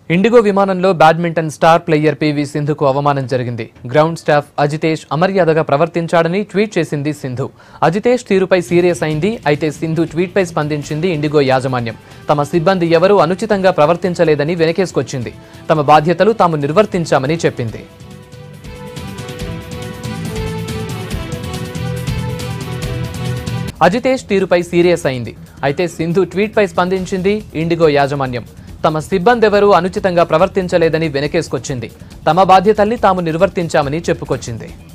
IndiGo విమానంలో badminton star player P సింధుకు అవమానం జరిగింది గ్రౌండ్ స్టాఫ్ అజితేష్ అమర్యాదగా ప్రవర్తించాడని ట్వీట్ చేసింది సింధు అజితేష్ తీరుపై సీరియస్ అయింది అయితే సింధు ట్వీట్పై స్పందించింది ఇండిగో యాజమాన్యం తమ సిబ్బంది ఎవరూ అనుచితంగా ప్రవర్తించలేదని వెనకేసుకొచ్చింది తమ బాధ్యతలు తాము నిర్వర్తించామని చెప్పింది అజితేష్ తీరుపై సీరియస్ అయింది అయితే సింధు ట్వీట్పై స్పందించింది ఇండిగో యాజమాన్యం తమ సిబ్బంది ఎవరూ అనుచితంగా ప్రవర్తించలేదని వెనకేసుకొచ్చింది తమ బాధ్యతల్ని తాము నిర్వర్తించామని చెప్పుకొచ్చింది